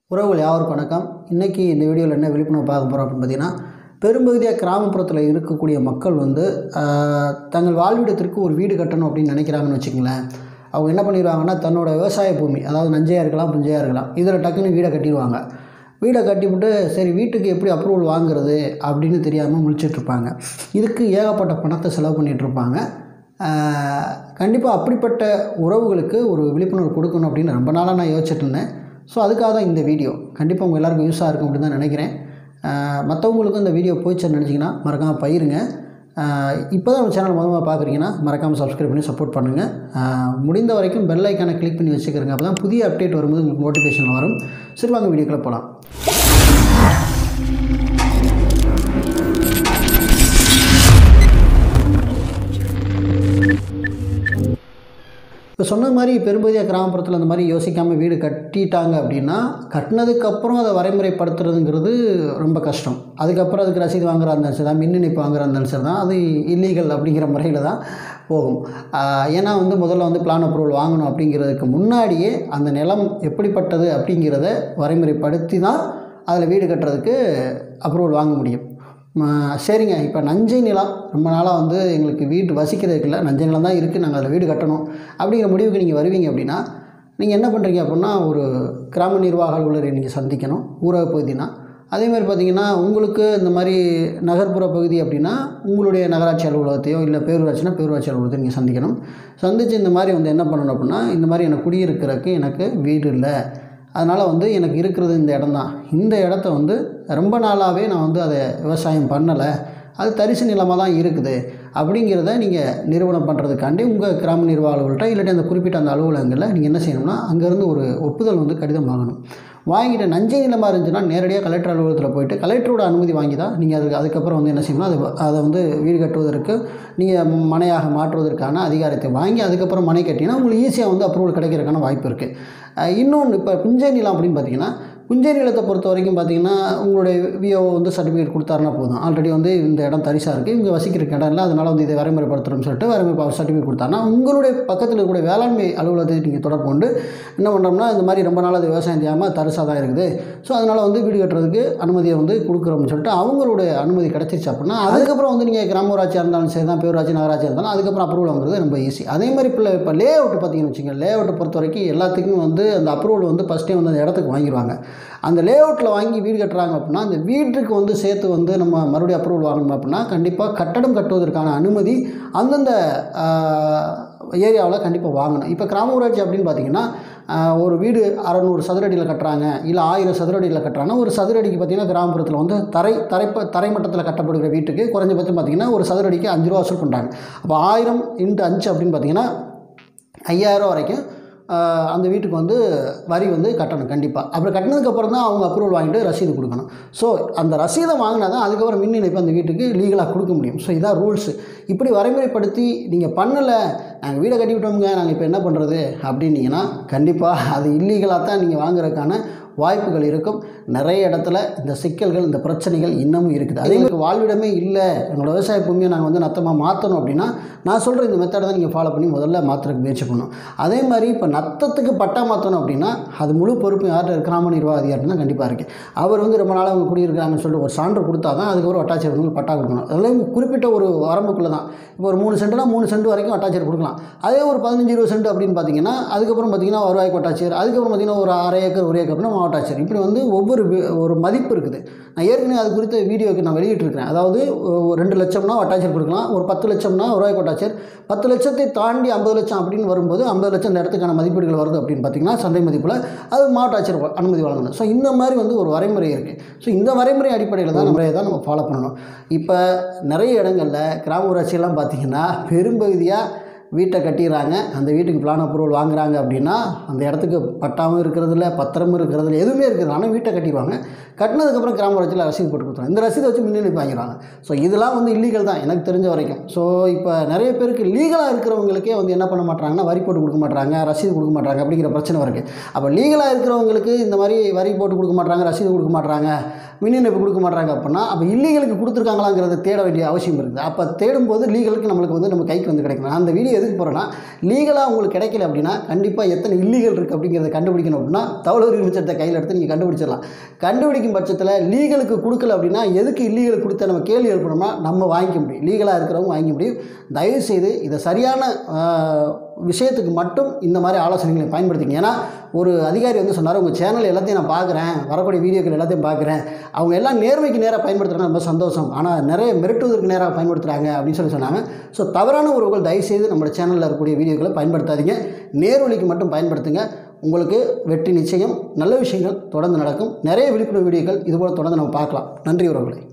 உறவுகள் யாவருக்கும் வணக்கம் இன்றைக்கி இந்த வீடியோவில் என்ன விழிப்புணர்வு பார்க்க போகிறோம் அப்படின்னு பார்த்தீங்கன்னா பெரும்பகுதியாக கிராமப்புறத்தில் இருக்கக்கூடிய மக்கள் வந்து ஆஹ், தங்கள் வாழ்விடத்திற்கு ஒரு வீடு கட்டணும் அப்படின்னு நினைக்கிறாங்கன்னு வச்சுக்கோங்களேன் அவங்க என்ன பண்ணிடுவாங்கன்னா தன்னோட விவசாய பூமி அதாவது நஞ்சையாக இருக்கலாம் புஞ்சையாக இருக்கலாம் இதில் டக்குன்னு வீடை கட்டிடுவாங்க வீடை கட்டிவிட்டு சரி வீட்டுக்கு எப்படி அப்ரூவல் வாங்குறது அப்படின்னு தெரியாமல் முழிச்சிட்ருப்பாங்க இதுக்கு ஏகப்பட்ட பணத்தை செலவு பண்ணிகிட்ருப்பாங்க கண்டிப்பாக அப்படிப்பட்ட உறவுகளுக்கு ஒரு விழிப்புணர்வு கொடுக்கணும் அப்படின்னு ரொம்ப நாளாக நான் யோசிச்சுட்டு இருந்தேன் ஸோ அதுக்காக தான் இந்த வீடியோ கண்டிப்பாக உங்கள் எல்லாருக்கும் யூஸாக இருக்கும் அப்படின்னு தான் நினைக்கிறேன் மற்றவங்களுக்கும் இந்த வீடியோ போயிடுச்சுன்னு நினச்சிங்கன்னா மறக்காமல் பயிருங்க இப்போ தான் நம்ம சேனல் முதல்ல பார்க்குறீங்கன்னா மறக்காமல் சப்ஸ்கிரைப் பண்ணி சப்போர்ட் பண்ணுங்கள் முடிந்த வரைக்கும் பெல் ஐக்கானை கிளிக் பண்ணி வச்சுக்கிறங்க அப்போ தான் புதிய அப்டேட் வரும்போது உங்களுக்கு நோட்டிஃபிகேஷன் வரும் சரி வாங்க வீடியோக்குள்ளே போகலாம் இப்போ சொன்ன மாதிரி பெரும்பகுதியாக கிராமப்புறத்தில் அந்த மாதிரி யோசிக்காமல் வீடு கட்டிட்டாங்க அப்படின்னா கட்டினதுக்கப்புறம் அதை வரைமுறைப்படுத்துறதுங்கிறது ரொம்ப கஷ்டம் அதுக்கப்புறம் அதுக்கு ரசீது வாங்குற இருந்தாலும் சரி தான் மின் இணைப்பு வாங்குற இருந்தாலும் சரி தான் அது இல்லீகல் அப்படிங்கிற முறையில் தான் போகும் ஆஹ் ஏன்னா வந்து முதல்ல வந்து பிளான் அப்ரூவல் வாங்கணும் அப்படிங்கிறதுக்கு முன்னாடியே அந்த நிலம் எப்படிப்பட்டது அப்படிங்கிறத வரைமுறைப்படுத்தி தான் அதில் வீடு கட்டுறதுக்கு அப்ரூவல் வாங்க முடியும் ம, சரிங்க இப்போ நஞ்சை நிலம் ரொம்ப நாளாக வந்து எங்களுக்கு வீடு வசிக்கிறதுக்கு இல்லை நஞ்சை நிலம் தான் இருக்குது நாங்கள் அதில் வீடு கட்டணும் அப்படிங்கிற முடிவுக்கு நீங்கள் வருவீங்க அப்படின்னா நீங்கள் என்ன பண்ணுறீங்க அப்படின்னா ஒரு கிராம நிர்வாக அலுவலரை நீங்கள் சந்திக்கணும் ஊரக பகுதினா அதே மாதிரி பார்த்தீங்கன்னா உங்களுக்கு இந்த மாதிரி நகர்ப்புற பகுதி அப்படின்னா உங்களுடைய நகராட்சி அலுவலகத்தையோ இல்லை பேரூராட்சினா பேரூராட்சி அலுவலகத்தை நீங்கள் சந்திக்கணும் சந்தித்து இந்த மாதிரி வந்து என்ன பண்ணணும் அப்படின்னா இந்த மாதிரி எனக்கு குடியிருக்கிறதுக்கு எனக்கு வீடு இல்லை அதனால் வந்து எனக்கு இருக்கிறது இந்த இடம் தான் இந்த இடத்த வந்து ரொம்ப நாளாகவே நான் வந்து அதை விவசாயம் பண்ணலை அது தரிசு நிலமாக தான் இருக்குது அப்படிங்கிறத நீங்கள் நிறுவனம் பண்ணுறதுக்காண்டி உங்கள் கிராம நிர்வாக அலுவலர்கிட்ட இல்லாட்டி அந்த குறிப்பிட்ட அந்த அலுவலகங்களில் நீங்கள் என்ன செய்யணும்னா அங்கேருந்து ஒரு ஒப்புதல் வந்து கடிதம் வாங்கணும் வாங்கிட்டு நஞ்சை நிலமாக இருந்துச்சுன்னா நேரடியாக கலெக்டர் அலுவலகத்தில் போயிட்டு கலெக்டரோட அனுமதி வாங்கி தான் நீங்கள் அதுக்கு அதுக்கப்புறம் வந்து என்ன செய்யணும்னா அது அதை வந்து வீடு கட்டுவதற்கு நீங்கள் மனையாக மாற்றுவதற்கான அதிகாரத்தை வாங்கி அதுக்கப்புறம் மனை கட்டினா உங்களுக்கு ஈஸியாக வந்து அப்ரூவல் கிடைக்கிறதுக்கான வாய்ப்பு இருக்குது இன்னொன்று இப்போ புஞ்சை நிலம் அப்படின்னு பார்த்தீங்கன்னா புஞ்சை நிலத்தை பொறுத்த வரைக்கும் பார்த்தீங்கன்னா உங்களுடைய விஓ வந்து சர்டிஃபிகேட் கொடுத்தாருன்னா போதும் ஆல்ரெடி வந்து இந்த இடம் தரிசாக இருக்குது இவங்க வசிக்கிற இடம் இல்லை அதனால் வந்து இதை வரைமுறைப்படுத்துகிறோம்னு சொல்லிட்டு வரைமுறை சர்டிஃபிகேட் கொடுத்தாருன்னா உங்களுடைய பக்கத்தில் இருக்கக்கூடிய வேளாண்மை அலுவலகத்தை நீங்கள் தொடர்பு கொண்டு என்ன பண்ணுறோம்னா இந்த மாதிரி ரொம்ப நாள் அது விவசாயம் செய்யாமல் தரிசாக தான் இருக்குது ஸோ அதனால் வந்து வீடு கட்டுறதுக்கு அனுமதியை வந்து கொடுக்குறோம்னு சொல்லிட்டு அவங்களுடைய அனுமதி கிடச்சிருச்சு அப்படின்னா அதுக்கப்புறம் வந்து நீங்கள் கிராம ஊராட்சியாக இருந்தாலும் சரி தான் பேரூராட்சி நகராட்சியாக இருந்தாலும் அதுக்கப்புறம் அப்ரூவல் வாங்குறது ரொம்ப ஈஸி அதே மாதிரி இப்போ இப்போ லே அவுட் பார்த்தீங்கன்னு வச்சுக்கோங்க லே அவுட்டை பொறுத்த வரைக்கும் எல்லாத்துக்கும் வந்து அந்த அப்ரூவல் வந்து ஃபஸ்ட்டே வந்து அந்த இடத்துக்கு வாங்கிடுவாங்க அந்த லே அவுட்டில் வாங்கி வீடு கட்டுறாங்க அப்படின்னா அந்த வீட்டுக்கு வந்து சேர்த்து வந்து நம்ம மறுபடியும் அப்ரூவல் வாங்கணும் அப்படின்னா கண்டிப்பாக கட்டடம் கட்டுவதற்கான அனுமதி அந்தந்த ஏரியாவில் கண்டிப்பாக வாங்கணும் இப்போ கிராம ஊராட்சி அப்படின்னு பார்த்தீங்கன்னா ஆஹ், ஒரு வீடு அறநூறு சதுரடியில் கட்டுறாங்க இல்லை ஆயிரம் சதுரடியில் கட்டுறாங்கன்னா ஒரு சதுரடிக்கு பார்த்தீங்கன்னா கிராமப்புறத்தில் வந்து தரை தரைப்ப தரைமட்டத்தில் கட்டப்படுகிற வீட்டுக்கு குறைஞ்சபட்சம் பார்த்தீங்கன்னா ஒரு சதுரடிக்கு அஞ்சு ரூபா வசூல் பண்ணுறாங்க அப்போ ஆயிரம் இன்ட்டு அஞ்சு அப்படின்னு பார்த்தீங்கன்னா ஐயாயிரம் வரைக்கும் ஆஹ், அந்த வீட்டுக்கு வந்து வரி வந்து கட்டணும் கண்டிப்பாக அப்புறம் கட்டினதுக்கப்புறம் தான் அவங்க அப்ரூவல் வாங்கிட்டு ரசீது கொடுக்கணும் ஸோ அந்த ரசீதை வாங்கினா தான் அதுக்கப்புறம் மின் இணைப்பு அந்த வீட்டுக்கு லீகலாக கொடுக்க முடியும் ஸோ இதான் ரூல்ஸு இப்படி வரைமுறைப்படுத்தி நீங்கள் பண்ணலை நாங்கள் வீடை கட்டி விட்டோமுங்க நாங்கள் இப்போ என்ன பண்ணுறது அப்படின்னீங்கன்னா கண்டிப்பாக அது இல்லீகலாக தான் நீங்கள் வாங்குறதுக்கான வாய்ப்புகள் இருக்கும் நிறைய இடத்துல இந்த சிக்கல்கள் இந்த பிரச்சனைகள் இன்னமும் இருக்குது அதே மாதிரி வாழ்விடமே இல்லை எங்களோட விவசாய பூமியை நாங்கள் வந்து நத்தமாக மாற்றணும் அப்படின்னா நான் சொல்கிற இந்த மெத்தடை தான் நீங்கள் ஃபாலோ பண்ணி முதல்ல மாற்றுறதுக்கு முயற்சி பண்ணணும் அதே மாதிரி இப்போ நத்தத்துக்கு பட்டா மாற்றணும் அப்படின்னா அது முழு பொறுப்பு யார்கிட்ட கிராம நிர்வாக அதிகாரி தான் கண்டிப்பாக இருக்குது அவர் வந்து ரொம்ப நாளாக அவங்க குடியிருக்காங்கன்னு சொல்லிட்டு ஒரு சான்று கொடுத்தா தான் அதுக்கப்புறம் வட்டாட்சியர் வந்து பட்டா கொடுக்கணும் அதெல்லாம் குறிப்பிட்ட ஒரு வரம்புக்குள்ளே தான் இப்போ ஒரு மூணு சென்ட்னா மூணு சென்ட் வரைக்கும் வட்டாட்சியர் கொடுக்கலாம் அதே ஒரு பதினஞ்சு இருபது சென்ட் அப்படின்னு பார்த்தீங்கன்னா அதுக்கப்புறம் பார்த்தீங்கன்னா வருவாய்க்கு வட்டாட்சியர் அதுக்கப்புறம் பார்த்தீங்கன்னா ஒரு அரை ஏக்கர் ஒரு ஏக்கர்னா மாவட்டாட்சியர் இப்படி வந்து ஒவ்வொரு வி- ஒரு மதிப்பு இருக்குது நான் ஏற்கனவே அது குறித்த வீடியோக்கு நான் வெளியிட்டிருக்கிறேன் அதாவது ஒரு ரெண்டு லட்சம்னா வட்டாட்சியர் கொடுக்கலாம் ஒரு பத்து லட்சம்னா வருவாய்க்கு வட்டாட்சியர் பத்து லட்சத்தை தாண்டி ஐம்பது லட்சம் அப்படின்னு வரும்போது ஐம்பது லட்சம் இந்த இடத்துக்கான மதிப்பீடுகள் வருது அப்படின்னு பார்த்தீங்கன்னா சந்தை மதிப்பில் அது மாவட்ட ஆட்சியர் வ- அனுமதி வழங்கணும் ஸோ இந்த மாதிரி வந்து ஒரு வரைமுறை இருக்குது ஸோ இந்த வரைமுறை அடிப்படையில் தான் நம்ம தான் நம்ம ஃபாலோ பண்ணணும் இப்போ நிறைய இடங்களில் கிராம ஊராட்சியெல்லாம் பார்த்தீங்கன்னா பெரும்பகுதியாக வீட்டை கட்டிடுறாங்க அந்த வீட்டுக்கு பிளான் அப்ரூவல் வாங்குறாங்க அப்படின்னா அந்த இடத்துக்கு பட்டாவும் இருக்கிறதில்ல பத்திரமும் இருக்கிறதில்ல எதுவுமே இருக்குது ஆனால் வீட்டை கட்டிடுவாங்க கட்டினதுக்கப்புறம் கிராம ஊராட்சியில் ரசீது போட்டு கொடுத்துருவாங்க இந்த ரசீதை வச்சு மின் இணைப்பு வாங்கிடுவாங்க ஸோ இதெல்லாம் வந்து இல்லீகல் தான் எனக்கு தெரிஞ்ச வரைக்கும் ஸோ இப்போ நிறைய பேருக்கு லீகலாக இருக்கிறவங்களுக்கே வந்து என்ன பண்ண மாட்டாங்கன்னா வரி போட்டு கொடுக்க மாட்டாங்க ரசீது கொடுக்க மாட்டாங்க அப்படிங்கிற பிரச்சனை இருக்குது அப்போ லீகலாக இருக்கிறவங்களுக்கு இந்த மாதிரி வரி போட்டு கொடுக்க மாட்டாங்க ரசீது கொடுக்க மாட்டாங்க மின் இணைப்பு கொடுக்க மாட்டாங்க அப்படின்னா அப்போ இல்லீகலுக்கு கொடுத்துருக்காங்களாங்கிறத தேட வேண்டிய அவசியம் இருக்குது அப்போ தேடும்போது லீகலுக்கு நம்மளுக்கு வந்து நம்ம கைக்கு வந்து கிடைக்கணும் அந்த வீடியோ எதுக்கு போகிறேன்னா லீகலாக உங்களுக்கு கிடைக்கல அப்படின்னா கண்டிப்பாக எத்தனை இல்லீகல் இருக்குது அப்படிங்கிறத கண்டுபிடிக்கணும் அப்படின்னா தகவல் உரிமை சட்டத்தை கையில் எடுத்து நீங்கள் கண்டுபிடிச்சிடலாம் கண்டுபிடிக்கும் பட்சத்தில் லீகலுக்கு கொடுக்கல அப்படின்னா எதுக்கு இல்லீகல் கொடுத்த நம்ம கேள்வி எழுப்பணும்னா நம்ம வாங்கிக்க முடியும் லீகலாக இருக்கிறவங்க வாங்கிக்க முடியும் தயவுசெய்து இதை சரியான ஆஹ், விஷயத்துக்கு மட்டும் இந்த மாதிரி ஆலோசனைகளை பயன்படுத்திங்க ஏன்னா ஒரு அதிகாரி வந்து சொன்னார் உங்கள் சேனல் எல்லாத்தையும் நான் பார்க்குறேன் வரக்கூடிய வீடியோக்கள் எல்லாத்தையும் பார்க்குறேன் அவங்க எல்லாம் நேர்மைக்கு நேராக பயன்படுத்துகிறாங்க ரொம்ப சந்தோஷம் ஆனால் நிறைய மிரட்டுவதற்கு நேராக பயன்படுத்துகிறாங்க அப்படின்னு சொல்லி சொன்னாங்க ஸோ தவறான உறவுகள் தயவுசெய்து நம்ம சேனலில் இருக்கக்கூடிய வீடியோக்களை பயன்படுத்தாதீங்க நேர்வழிக்கு மட்டும் பயன்படுத்துங்க உங்களுக்கு வெற்றி நிச்சயம் நல்ல விஷயங்கள் தொடர்ந்து நடக்கும் நிறைய விழிப்புணர்வு வீடியோக்கள் இதுபோல் தொடர்ந்து நம்ம பார்க்கலாம் நன்றி உறவுகளை